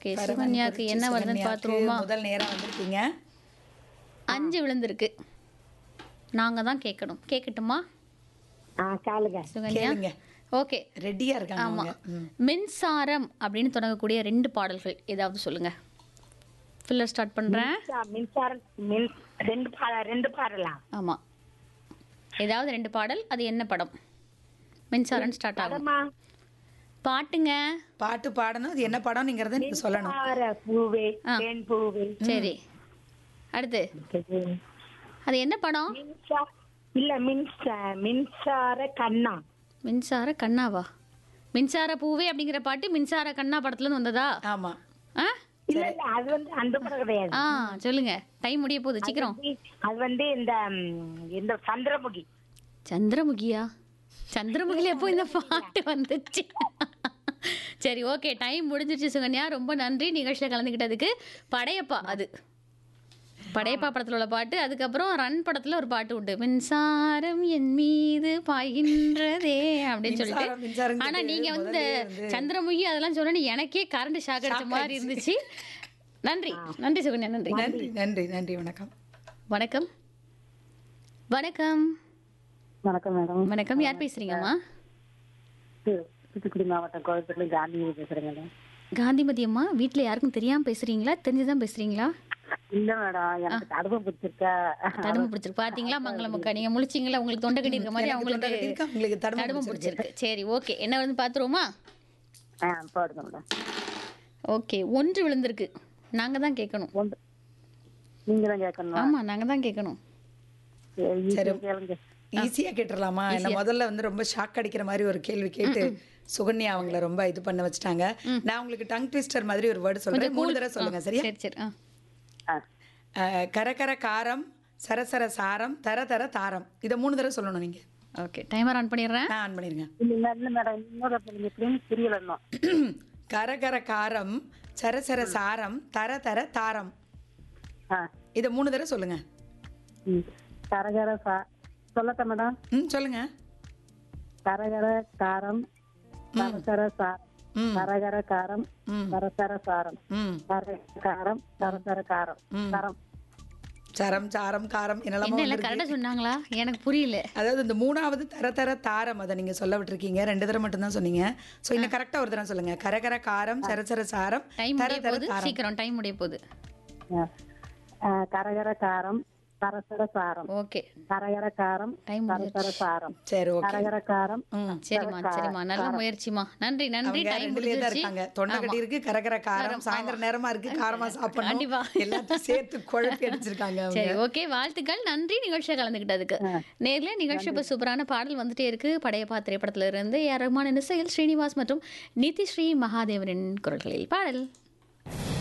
Okay சுகன்யாக்கு என்ன வருதுன்னு பார்த்துருவோமா முதல் நேரம் வந்திருக்கீங்க அஞ்சு விழுந்திருக்கு நாங்கள் தான் கேட்கணும் கேட்கட்டுமா ஆ காலுங்க சுகன்யா கேளுங்க ஓகே ரெடியா இருக்காங்க ஆமா அவங்க ம். மின்சாரம் அப்படின்னு தொடங்கக்கூடிய ரெண்டு பாடல்கள் ஏதாவது சொல்லுங்க ஃபில்லர் ஸ்டார்ட் பண்றேன் மின்சா- மின்சாரம் மின் ரெண்டு பா ரெண்டு பாடலாம் ஆமா ஏதாவது ரெண்டு பாடல் அது என்ன படம் மின்சாரம் ஸ்டார்ட் ஆகும் படமா பாட்டுங்க பாட்டு பாடணும் அது என்ன படம்ங்கிறத நீங்க சொல்லணும் மின்சார பூவே ஆ. தேன் பூவே சரி அடுத்து அது என்ன படம் மின்சா இல்ல மின்சா மின்சார கண்ணா மின்சார கண்ணாவா மின்சார பூவே அப்படிங்கிற பாட்டு மின்சார கண்ணா படத்துல இருந்து வந்ததா ஆமா ஆ இல்ல இல்ல அது வந்து அந்த படம் கிடையாது ஆ சொல்லுங்க டைம் முடிய போகுது சீக்கிரம் அது வந்து இந்த ம், இந்த சந்திரமுகி சந்திரமுகியா சந்திரமுகில எப்போ இந்த பாட்டு வந்துச்சு சரி ஓகே டைம் முடிஞ்சிருச்சு சுகன்யா ரொம்ப நன்றி நிகழ்ச்சியில் கலந்துக்கிட்டதுக்கு படையப்பா அது படையப்பா படத்துல உள்ள பாட்டு அதுக்கப்புறம் ரன் படத்துல ஒரு பாட்டு உண்டு மின்சாரம் என் மீது பாய்கின்றதே அப்படின்னு சொல்லிட்டு மின்சாரம், மின்சாரங்கிறது ஆனா நீங்க வந்து முதல்லயே வந்து- சந்திரமுகி அதெல்லாம் சொன்னோன்னே எனக்கே கரண்ட் ஷாக் அடிச்ச மாதிரி இருந்துச்சு நன்றி நன்றி சுகன்யா நன்றி நன்றி நன்றி நன்றி வணக்கம் வணக்கம் வணக்கம் வணக்கம் மேடம் வணக்கம் யார் பேசுறீங்கம்மா தூத்துக்குடி மாவட்டம் கோவில்பட்டில காந்தி பேசுறேன் மேடம் காந்திமதி அம்மா வீட்டில் யாருக்கும் தெரியாம பேசுறீங்களா தெரிஞ்சுதான் பேசுறீங்களா இல்ல மேடம் எனக்கு தடுப்பு பிடிச்சிருக்கா தடுமை பிடிச்சிருக்கு பாத்தீங்களா மங்களமுக்கா நீங்க முழிச்சிங்களா உங்களுக்கு தொண்டை கட்டி இருக்க மாதிரி எனக்கு தொண்டை அவங்களுக்கு கட்டி இருக்கு, அவங்களுக்கு தடுமை தடுமை பிடிச்சிருக்கு சரி ஓகே என்ன வந்து பாத்துருவோமா ஆ போடுங்க மேடம் ஓகே ஒன்று விழுந்திருக்கு நாங்க தான் கேட்கணும் ஒன்று நீங்க தான் கேட்கணும் ஆமா நாங்க தான் கேட்கணும் சரி கேளுங்க ஈஸியா கேட்டுடலாமா என்ன முதல்ல வந்து ரொம்ப ஷாக் அடிக்கிற மாதிரி ஒரு கேள்வி கேட்டு சுகன்யா அவங்கள ரொம்ப இது பண்ண வச்சுட்டாங்க நான் உங்களுக்கு டங் ட்விஸ்டர் மாதிரி ஒரு வேர்டு சொல்றேன் மூணு தடவை சொல்லுங்க சரியா சரி சரி ஆ ஆ அஹ், கரகர காரம் சரசர சாரம் தர தர தாரம் இதை மூணு தடவை சொல்லணும் நீங்க ஓகே டைமர் ஆன் பண்ணிடுறேன் நான் ஆன் பண்ணிருங்க இல்ல இல்ல மேடம் இன்னொரு நீங்க எப்படின்னு புரியல இன்னும் கரகர காரம் சரசர சாரம் தர தர தாரம் ஆ இதை மூணு தடவை சொல்லுங்க ம். கரகர சா சொல்லட்ட மேடம் ம் சொல்லுங்க கரகர காரம் சரசர சாரம் ம் கரகர காரம் ம் சரசர சாரம் ம் கரகர காரம் சரசர காரம் ம். சரம் சரம் சாரம் காரம் என்னெல்லாமோ என்ன இல்ல வந்திருக்கு. கரெக்டா சொன்னாங்களா எனக்கு புரியல அதாவது இந்த மூணாவது தர தர தாரம் அதை நீங்க சொல்ல விட்டுருக்கீங்க ரெண்டு தடவை மட்டும் தான் சொன்னீங்க சோ இன்னும் கரெக்டா ஒரு தடவை சொல்லுங்க கரகர காரம் சரசர சாரம் டைம் தர முடிய தர போகுது தாரம் சீக்கிரம் டைம் முடிய போகுது ஆ. ஆ, கரகர காரம் சரசர சாரம் ஓகே கரகர காரம் டைம் சரசர சாரம் சரி ஓகே கரகர காரம் ம் சரிம்மா சரிம்மா நல்ல முயற்சிமா நன்றி நன்றி அவங்க டைம் ரெண்டுலயே தான் முடிஞ்சிருச்சு இருக்காங்க தொண்டை கட்டி இருக்கு கரகர காரம் சாயந்தரம் நேரமா இருக்கு காரமா சாப்பிடணும் கண்டிப்பா. எல்லாத்தையும் சேர்த்து குழப்பி அடிச்சிருக்காங்க அவங்க சரி ஓகே வாழ்த்துக்கள் நன்றி நிகழ்ச்சியை கலந்துக்கிட்டதுக்கு நேர்ல நிகழ்ச்சி இப்போ சூப்பரான பாடல் வந்துட்டே இருக்கு படையப்பா திரைப்படத்துல இருந்து ஏ ஆர் ரஹ்மான் இசையில் ஸ்ரீனிவாஸ் மற்றும் நிதிஸ்ரீ மகாதேவனின் குரல்களில் பாடல்